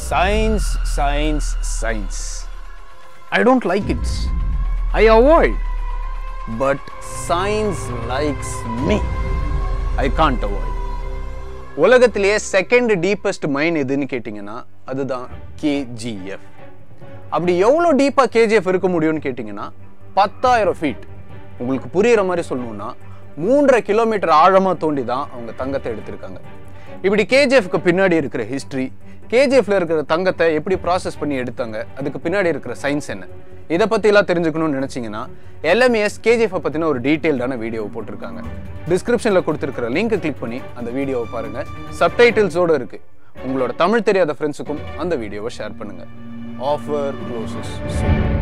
Science, science, science. I don't like it. I avoid. But science likes me. I can't avoid. உலகத்திலேயே second deepest mine எதுன்னு கேட்டிங்கன்னா அதுதான் KGF அப்படி எவ்வளோ டீப்பாக கேஜிஎஃப் இருக்க முடியும்னு கேட்டிங்கன்னா பத்தாயிரம் ஃபீட் உங்களுக்கு புரியுற மாதிரி சொல்லணும்னா மூன்றரை கிலோமீட்டர் ஆழமாக தோண்டி தான் அவங்க தங்கத்தை எடுத்திருக்காங்க இப்படி கேஜிஎஃப்க்கு பின்னாடி இருக்கிற ஹிஸ்ட்ரி கேஜிஎஃப்ல இருக்கிற தங்கத்தை எப்படி ப்ராசஸ் பண்ணி எடுத்தாங்க அதுக்கு பின்னாடி இருக்கிற சயின்ஸ் என்ன இதை பற்றிலாம் தெரிஞ்சுக்கணும்னு நினச்சிங்கன்னா எல்எம்எஸ் கேஜிஎஃப் பற்றின ஒரு டீட்டெயில்டான வீடியோவை போட்டிருக்காங்க டிஸ்கிரிப்ஷனில் கொடுத்துருக்கிற லிங்கை கிளிக் பண்ணி அந்த வீடியோவை பாருங்கள் சப்டைட்டில்ஸோடு இருக்குது உங்களோட தமிழ் தெரியாத ஃப்ரெண்ட்ஸுக்கும் அந்த வீடியோவை ஷேர் பண்ணுங்கள் ஆஃபர் க்ளோசஸ்